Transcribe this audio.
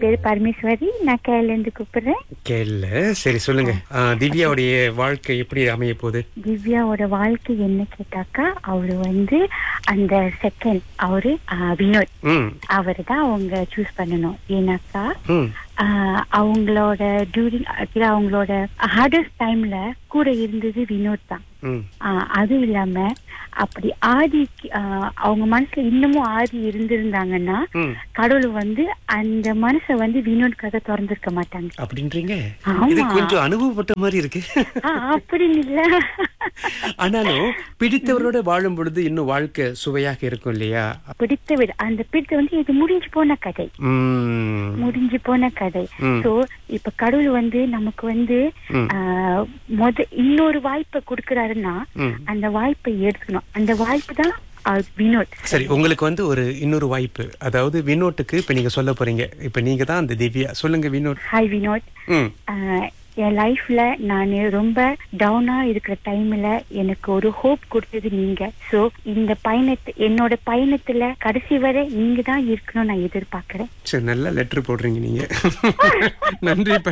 பேரு பரமேஸ்வரி நான் கேரள இருந்து கூப்பிடுறேன் கேள்ல சரி சொல்லுங்க ஆ, திவ்யாவுடைய வாழ்க்கை எப்படி அமைய போகுது திவ்யாவோட வாழ்க்கை என்ன கேட்டாக்கா அவரு வந்து அந்த செகண்ட் அவரு ஆ, வினோத் ம் அவரு தான் அவங்க சூஸ் பண்ணணும் ஏன்னாக்கா ம் ஆஹ் அவங்களோட டியூரிங் அவங்களோட ஹார்டஸ்ட் டைம்ல கூட இருந்தது வினோத் தான் ம் ஆஹ் அது இல்லாம அப்படி ஆதி ஆஹ் அவங்க மனசுல இன்னமும் ஆதி இருந்திருந்தாங்கன்னா ம் கடவுள் வந்து அந்த மனசை வந்து வினோத்காக திறந்திருக்க மாட்டாங்க அப்படின்றீங்க ஆமா. இது கொஞ்சம் அனுபவப்பட்ட மாதிரி இருக்கு ஆஹ் அப்படின்னு இல்ல ஆனாலும் பிடித்தவரோட வாழும் பொழுது இன்னும் வாழ்க்கை சுவையாக இருக்கும் இல்லையா பிடித்த விட அந்த பிடித்த வந்து இது முடிஞ்சு போன கதை ம் முடிஞ்சு போன கதை ம். சோ இப்ப கடவுள் வந்து நமக்கு வந்து ம். ஆஹ் முத இன்னொரு வாய்ப்பை கொடுக்கறாருன்னா ம். அந்த வாய்ப்பை எடுத்துக்கணும் அந்த வாய்ப்பு தான் ஆஹ் வினோத் சரி உங்களுக்கு வந்து ஒரு இன்னொரு வாய்ப்பு அதாவது வினோட்டுக்கு இப்ப நீங்க சொல்ல போறீங்க இப்ப நீங்க தான் அந்த திவ்யா சொல்லுங்க வினோட் ஹாய் வினோத் ம் ஆஹ் என் லைஃப்ல நான் ரொம்ப டவுனா இருக்கிற டைம்ல எனக்கு ஒரு ஹோப் கொடுத்தது நீங்க சோ இந்த பயணத்து என்னோட பயணத்துல கடைசி வரை நீங்க தான் இருக்கணும்னு நான் எதிர்பார்க்கறேன் சரி நல்ல லெட்டர் போடுறீங்க நீங்க நன்றி இப்ப